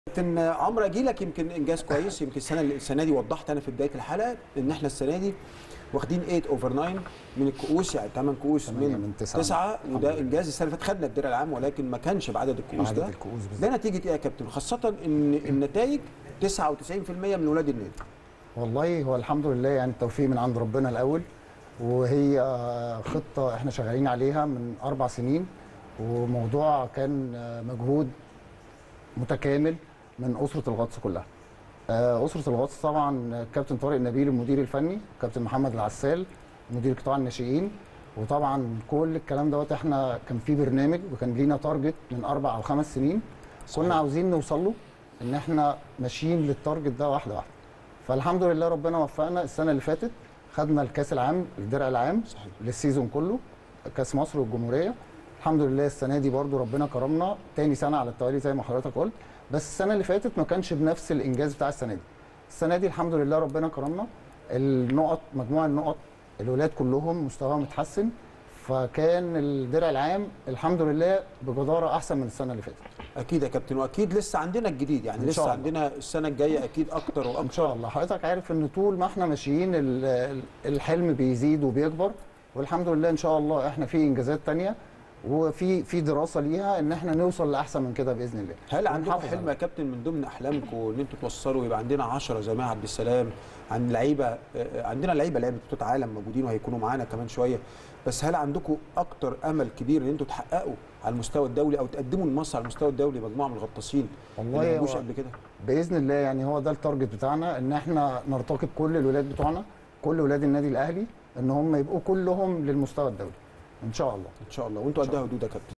كابتن عمرو اجي لك يمكن انجاز كويس يمكن السنه السنه دي وضحت انا في بدايه الحلقه ان احنا السنه دي واخدين 8 اوفر 9 من الكؤوس يعني 8 كؤوس تمانية من من تسعة. 9 الحمد وده لله. انجاز السنه اللي فاتت خدنا الدرع العام ولكن ما كانش بعدد الكؤوس بعدد ده الكؤوس بالظبط. ده نتيجه ايه يا كابتن خاصه ان النتائج 99% من ولاد النادي والله هو الحمد لله يعني التوفيق من عند ربنا الاول وهي خطه احنا شغالين عليها من اربع سنين وموضوع كان مجهود متكامل من اسره الغطس كلها. آه، اسره الغطس طبعا كابتن طارق نبيل المدير الفني، كابتن محمد العسال مدير قطاع الناشئين وطبعا كل الكلام دوت احنا كان في برنامج وكان لينا تارجت من اربع او خمس سنين كنا عاوزين نوصل له ان احنا ماشيين للتارجت ده واحده واحده. فالحمد لله ربنا وفقنا السنه اللي فاتت خدنا الكاس العام الدرع العام صحيح. للسيزون كله كاس مصر والجمهوريه الحمد لله السنه دي برضو ربنا كرمنا تاني سنه على التوالي زي ما حضرتك قلت بس السنه اللي فاتت ما كانش بنفس الانجاز بتاع السنه دي السنه دي الحمد لله ربنا كرمنا النقط مجموع النقط الولاد كلهم مستواهم اتحسن فكان الدرع العام الحمد لله بجداره احسن من السنه اللي فاتت اكيد يا كابتن واكيد لسه عندنا الجديد يعني إن شاء لسه الله. عندنا السنه الجايه اكيد اكتر واكتر ان شاء الله حضرتك عارف ان طول ما احنا ماشيين ال- ال- الحلم بيزيد وبيكبر والحمد لله ان شاء الله احنا في انجازات تانية وفي في دراسه ليها ان احنا نوصل لاحسن من كده باذن الله هل عندكم ونحافظ حلم عليه. يا كابتن من ضمن احلامكم ان انتوا توصلوا يبقى عندنا 10 زي ما عبد السلام عن لعيبه آه، عندنا لعيبه لعيبه بطوله عالم موجودين وهيكونوا معانا كمان شويه بس هل عندكم اكتر امل كبير ان انتوا تحققوا على المستوى الدولي او تقدموا لمصر على المستوى الدولي مجموعه من الغطاسين والله اللي ما جوش هو- قبل كده باذن الله يعني هو ده التارجت بتاعنا ان احنا نرتقي بكل الولاد بتوعنا كل ولاد النادي الاهلي ان هم يبقوا كلهم للمستوى الدولي ان شاء الله ان شاء الله وانتوا إن شاء قدها حدود يا كابتن